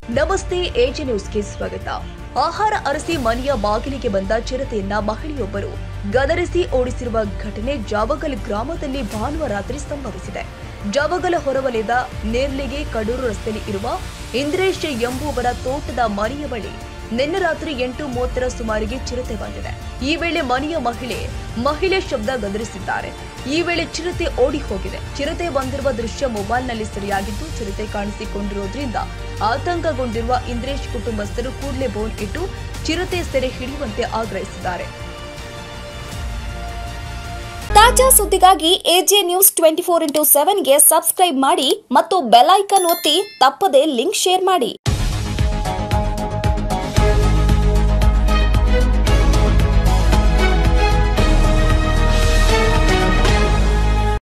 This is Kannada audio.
ನಮಸ್ತೆ ಎಜೆ ನ್ಯೂಸ್ಗೆ ಸ್ವಾಗತ ಆಹಾರ ಅರಸಿ ಮನೆಯ ಬಾಗಿಲಿಗೆ ಬಂದ ಚಿರತೆಯನ್ನ ಮಹಿಳೆಯೊಬ್ಬರು ಗದರಿಸಿ ಓಡಿಸಿರುವ ಘಟನೆ ಜಾವಗಲ್ ಗ್ರಾಮದಲ್ಲಿ ಭಾನುವಾರ ರಾತ್ರಿ ಸಂಭವಿಸಿದೆ ಜಾವಗಲ ಹೊರವಲಯದ ನೇರ್ಲಿಗೆ ಕಡೂರು ರಸ್ತೆಯಲ್ಲಿ ಇರುವ ಇಂದ್ರೇಶ್ ಎಂಬುವರ ತೋಟದ ಮನೆಯ ಬಳಿ ನಿನ್ನೆ ರಾತ್ರಿ ಎಂಟು ಮೂವತ್ತರ ಸುಮಾರಿಗೆ ಚಿರತೆ ಬಂದಿದೆ ಈ ವೇಳೆ ಮನೆಯ ಮಹಿಳೆ ಮಹಿಳೆ ಶಬ್ದ ಗದರಿಸಿದ್ದಾರೆ ಈ ವೇಳೆ ಚಿರತೆ ಓಡಿ ಹೋಗಿದೆ ಚಿರತೆ ಬಂದಿರುವ ದೃಶ್ಯ ಮೊಬೈಲ್ನಲ್ಲಿ ಸೆರೆಯಾಗಿದ್ದು ಚಿರತೆ ಕಾಣಿಸಿಕೊಂಡಿರೋದ್ರಿಂದ ಆತಂಕಗೊಂಡಿರುವ ಇಂದ್ರೇಶ್ ಕುಟುಂಬಸ್ಥರು ಕೂಡಲೇ ಬೋನ್ ಇಟ್ಟು ಚಿರತೆ ಸೆರೆ ಹಿಡಿಯುವಂತೆ ಆಗ್ರಹಿಸಿದ್ದಾರೆ ತಾಜಾ ಸುದ್ದಿಗಾಗಿ AJ news twenty four into ಸೆವೆನ್ಗೆ ಸಬ್ಸ್ಕ್ರೈಬ್ ಮಾಡಿ ಮತ್ತು ಬೆಲ್ ಐಕನ್ ಒತ್ತಿ ತಪ್ಪದೇ ಲಿಂಕ್ ಶೇರ್ ಮಾಡಿ